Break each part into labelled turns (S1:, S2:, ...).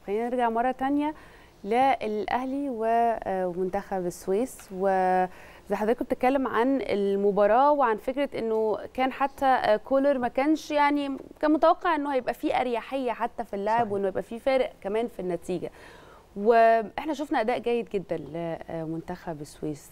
S1: خلينا نرجع مرة تانية للأهلي ومنتخب السويس وزي حضرتك بتتكلم عن المباراة وعن فكرة انه كان حتى كولر ما كانش يعني كان متوقع انه هيبقى فيه أريحية حتى في اللعب وانه يبقى فيه فارق كمان في النتيجة واحنا شفنا أداء جيد جدا لمنتخب السويس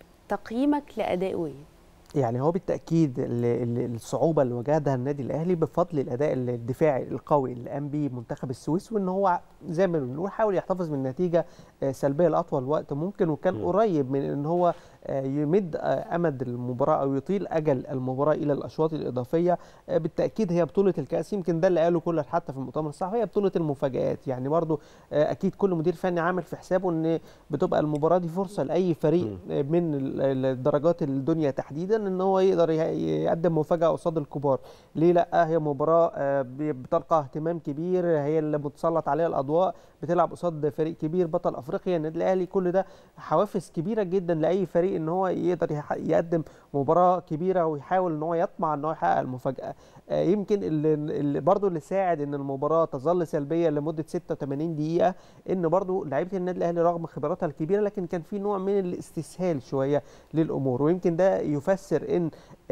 S1: تقييمك لأدائه ايه؟
S2: يعني هو بالتاكيد الصعوبه اللي واجهها النادي الاهلي بفضل الاداء الدفاعي القوي اللي قام بيه منتخب السويس وان هو زي ما بنقول حاول يحتفظ من نتيجه سلبيه لاطول وقت ممكن وكان م. قريب من ان هو يمد امد المباراه او يطيل اجل المباراه الى الاشواط الاضافيه بالتاكيد هي بطوله الكاس يمكن ده اللي قاله كولر حتى في المؤتمر الصحفي هي بطوله المفاجات يعني برضو اكيد كل مدير فني عامل في حسابه ان بتبقى المباراه دي فرصه لاي فريق م. من الدرجات الدنيا تحديدا ان هو يقدر يقدم مفاجاه قصاد الكبار ليه لا هي مباراه بتلقى اهتمام كبير هي اللي متسلط عليها الاضواء بتلعب قصاد فريق كبير بطل افريقيا النادي الاهلي كل ده حوافز كبيره جدا لاي فريق ان هو يقدر يقدم مباراه كبيره ويحاول ان هو يطمع ان هو يحقق المفاجاه يمكن اللي, اللي برضه اللي ساعد ان المباراه تظل سلبيه لمده 86 دقيقه ان برضه لعيبه النادي الاهلي رغم خبراتها الكبيره لكن كان في نوع من الاستسهال شويه للامور ويمكن ده يفسر ان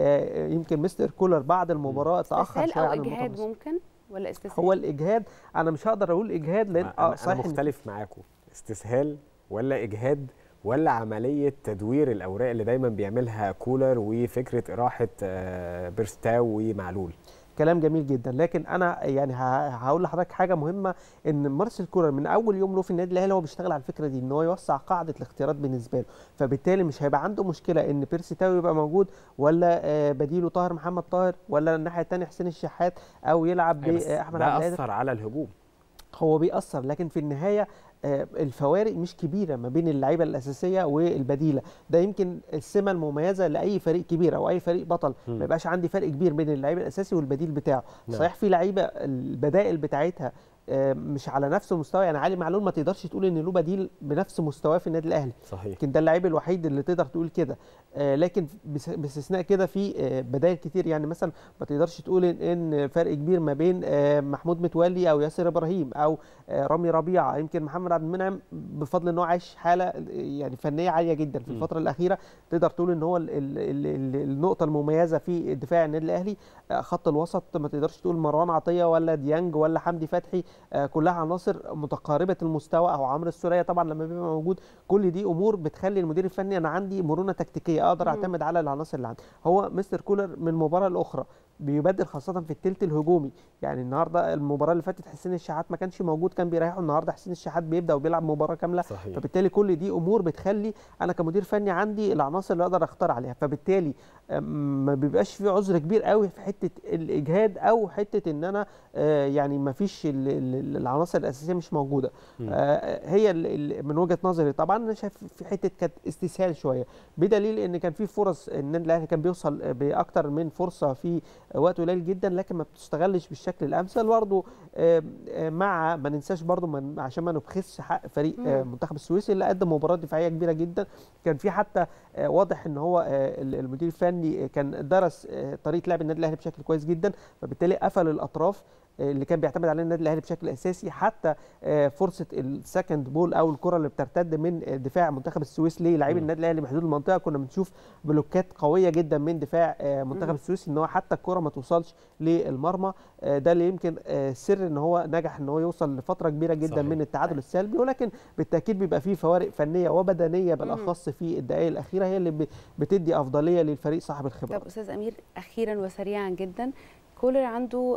S2: يمكن مستر كولر بعد المباراه تاخر شويه
S1: عن او اجهاد ممكن ولا استسهال
S2: هو الاجهاد انا مش هقدر اقول اجهاد لان
S3: اه صحيح انا مختلف معاكم استسهال ولا اجهاد ولا عمليه تدوير الاوراق اللي دايما بيعملها كولر وفكره اراحه بيرستاو ومعلول
S2: كلام جميل جدا لكن انا يعني هقول لحضرتك حاجه مهمه ان مارسيل كولر من اول يوم له في النادي الاهلي هو بيشتغل على الفكره دي ان هو يوسع قاعده الاختيارات بالنسبه له فبالتالي مش هيبقى عنده مشكله ان بيرسي تاو يبقى موجود ولا بديله طاهر محمد طاهر ولا الناحيه الثانيه حسين الشحات او يلعب باحمد
S3: عبد ده اثر على الهجوم
S2: هو بيأثر لكن في النهايه الفوارق مش كبيره ما بين اللعيبه الاساسيه والبديله ده يمكن السمه المميزه لاي فريق كبير او اي فريق بطل م. ما يبقاش عندي فرق كبير بين اللعيب الاساسي والبديل بتاعه نعم. صحيح في لعيبه البدائل بتاعتها مش على نفس المستوى يعني علي معلول ما تقدرش تقول ان له بديل بنفس مستواه في النادي الاهلي
S3: صحيح
S2: يمكن ده اللعيب الوحيد اللي تقدر تقول كده لكن باستثناء كده في بدائل كتير يعني مثلا ما تقدرش تقول ان فرق كبير ما بين محمود متولي او ياسر ابراهيم او رامي ربيعه يمكن محمد عبد المنعم بفضل ان هو عايش حاله يعني فنيه عاليه جدا في الفتره م. الاخيره تقدر تقول ان هو ال ال ال النقطه المميزه في دفاع النادي الاهلي خط الوسط ما تقدرش تقول مروان عطيه ولا ديانج ولا حمدي فتحي كلها عناصر متقاربه المستوى او عمرو السوليه طبعا لما بيبقى موجود كل دي امور بتخلي المدير الفني انا عندي مرونه تكتيكيه اقدر اعتمد على العناصر اللي عندي هو مستر كولر من مباراه لاخرى بيبدل خاصه في الثلث الهجومي يعني النهارده المباراه اللي فاتت حسين الشحات ما كانش موجود كان بيريحه النهارده حسين الشحات بيبدا وبيلعب مباراه كامله
S3: صحيح.
S2: فبالتالي كل دي امور بتخلي انا كمدير فني عندي العناصر اللي اقدر اختار عليها فبالتالي ما بيبقاش في عذر كبير قوي في حته الاجهاد او حته ان انا يعني ما فيش العناصر الاساسيه مش موجوده هي من وجهه نظري طبعا انا شايف في حته كانت استسهال شويه بدليل ان كان في فرص النادي الاهلي كان بيوصل باكتر من فرصه في وقت قليل جدا لكن ما بتستغلش بالشكل الامثل برضه مع ما ننساش برضه عشان ما نبخسش حق فريق منتخب السويسي اللي قدم مباراه دفاعيه كبيره جدا كان في حتى واضح ان هو المدير الفني كان درس طريقه لعب النادي الاهلي بشكل كويس جدا فبالتالي قفل الاطراف اللي كان بيعتمد عليه النادي الاهلي بشكل اساسي حتى فرصه السكند بول او الكره اللي بترتد من دفاع منتخب السويس للاعبي النادي الاهلي بحدود المنطقه كنا بنشوف بلوكات قويه جدا من دفاع منتخب السويس ان هو حتى الكره ما توصلش للمرمى ده اللي يمكن سر ان هو نجح ان هو يوصل لفتره كبيره جدا صحيح. من التعادل السلبي ولكن بالتاكيد بيبقى فيه فوارق فنيه وبدنيه بالاخص في الدقائق الاخيره هي اللي بتدي افضليه للفريق صاحب الخبره
S1: طب استاذ امير اخيرا وسريعا جدا كولر عنده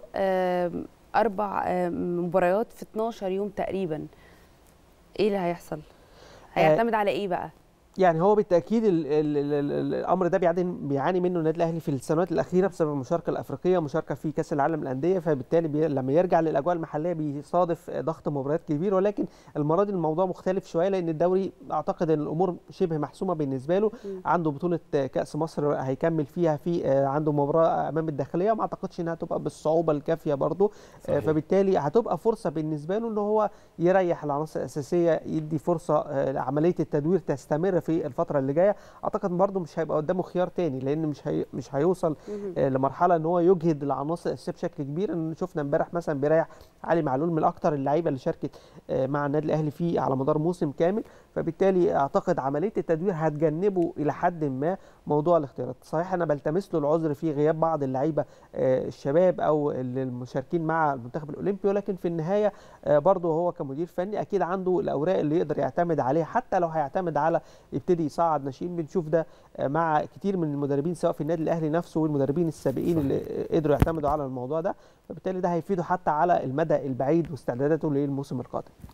S1: اربع مباريات في 12 يوم تقريبا ايه اللي هيحصل هيعتمد على ايه بقى
S2: يعني هو بالتاكيد ال ال ال الامر ده بيعاني بيعاني منه النادي الاهلي في السنوات الاخيره بسبب المشاركه الافريقيه مشاركه في كاس العالم للانديه فبالتالي بي لما يرجع للاجواء المحليه بيصادف ضغط مباريات كبير ولكن المره دي الموضوع مختلف شويه لان الدوري اعتقد ان الامور شبه محسومه بالنسبه له م. عنده بطوله كاس مصر هيكمل فيها في عنده مباراه امام الداخليه ما اعتقدش انها هتبقى بالصعوبه الكافيه برضه فبالتالي هتبقى فرصه بالنسبه له ان هو يريح العناصر الاساسيه يدي فرصه عمليه التدوير تستمر في الفتره اللي جايه اعتقد برده مش هيبقى قدامه خيار تاني لان مش هي مش هيوصل آه، لمرحله ان هو يجهد العناصر الاساسيه بشكل كبير ان شفنا امبارح مثلا بيريح علي معلول من اكتر اللعيبه اللي شاركت آه، مع النادي الاهلي فيه على مدار موسم كامل فبالتالي اعتقد عمليه التدوير هتجنبه الى حد ما موضوع الاختيارات صحيح انا بلتمس له العذر في غياب بعض اللعيبه آه، الشباب او اللي المشاركين مع المنتخب الاولمبي ولكن في النهايه آه، برضه هو كمدير فني اكيد عنده الاوراق اللي يقدر يعتمد عليها حتى لو هيعتمد على يبتدي يصعد ناشئين بنشوف ده آه، مع كتير من المدربين سواء في النادي الاهلي نفسه والمدربين السابقين اللي قدروا يعتمدوا على الموضوع ده فبالتالي ده هيفيده حتى على المدى البعيد واستعداداته للموسم القادم